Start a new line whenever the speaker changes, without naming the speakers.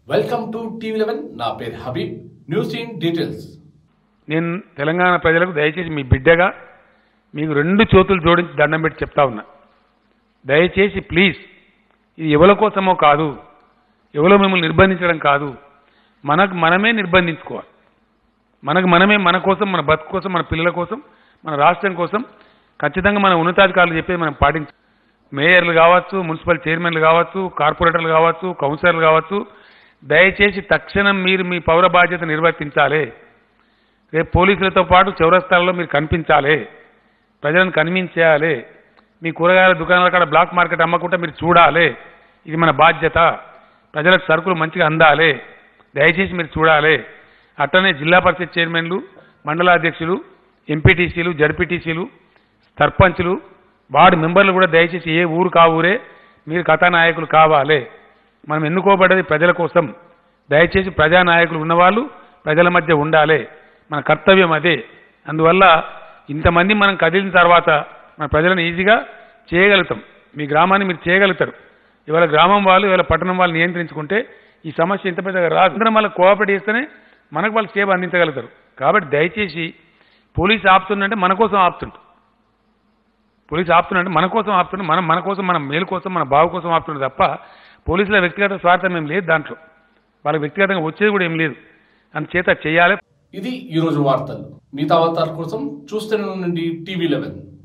welcome to TV eleven నా పేరు Habib news in details
నేను తెలంగాణ ప్రజలకు దయచేసి మీ బిడ్డగా మీకు రెండు చేతులు జోడించి దండం పెట్టి చెప్తా ఉన్నా దయచేసి ప్లీజ్ ఇది ఎవరి కోసమో కాదు ఎవరో మిమ్మల్ని నిర్బంధించడం కాదు మనకు మనమే నిర్బంధించుకోవాలి మనకు మనమే మన కోసం మన బతుకు కోసం మన పిల్లల కోసం మన రాష్ట్రం కోసం ఖచ్చితంగా మన ఉన్నతాధికారులు చెప్పేది మనం పాటించాలి మేయర్లు కావచ్చు మున్సిపల్ చైర్మన్లు కావచ్చు కార్పొరేటర్లు కావచ్చు కౌన్సిలర్లు కావచ్చు దయచేసి తక్షణం మీరు మీ పౌర బాధ్యత నిర్వర్తించాలి రేపు పోలీసులతో పాటు చౌరస్తాలలో మీరు కనిపించాలి ప్రజలను కనిపించేయాలి మీ కూరగాయల దుకాణాల కాడ బ్లాక్ మార్కెట్ అమ్మకుండా మీరు చూడాలి ఇది మన బాధ్యత ప్రజలకు సరుకులు మంచిగా అందాలి దయచేసి మీరు చూడాలి అట్లనే జిల్లా పరిషత్ చైర్మన్లు మండలాధ్యక్షులు ఎంపీటీసీలు జడ్పీటీసీలు సర్పంచులు వార్డు మెంబర్లు కూడా దయచేసి ఏ ఊరు కా ఊరే మీరు కథానాయకులు కావాలి మనం ఎన్నుకోబడ్డది ప్రజల కోసం దయచేసి ప్రజానాయకులు ఉన్నవాళ్ళు ప్రజల మధ్య ఉండాలి మన కర్తవ్యం అదే అందువల్ల ఇంతమంది మనం కదిలిన తర్వాత మన ప్రజలను ఈజీగా చేయగలుగుతాం మీ గ్రామాన్ని మీరు చేయగలుగుతారు ఇవాళ గ్రామం వాళ్ళు ఇవాళ పట్టణం వాళ్ళు నియంత్రించుకుంటే ఈ సమస్య ఇంత పెద్దగా రాదు అందరం వాళ్ళకి కోఆపరేట్ చేస్తేనే మనకు వాళ్ళు సేవ అందించగలుగుతారు కాబట్టి దయచేసి పోలీసు ఆపుతుందంటే మన కోసం ఆపుతుంటారు పోలీసు ఆపుతున్నట్టు మన కోసం ఆపుతున్నారు మనం మన కోసం మన మేలు కోసం మన బావు కోసం ఆపుతున్నారు తప్ప పోలీసుల వ్యక్తిగత స్వార్థం ఏం లేదు దాంట్లో వాళ్ళకి వ్యక్తిగతంగా వచ్చేది కూడా ఏం లేదు అందుచేత చేయాలి
ఇది ఈరోజు వార్తలు మిగతా వార్తల కోసం చూస్తూనే ఉండండి టీవీ లెవెన్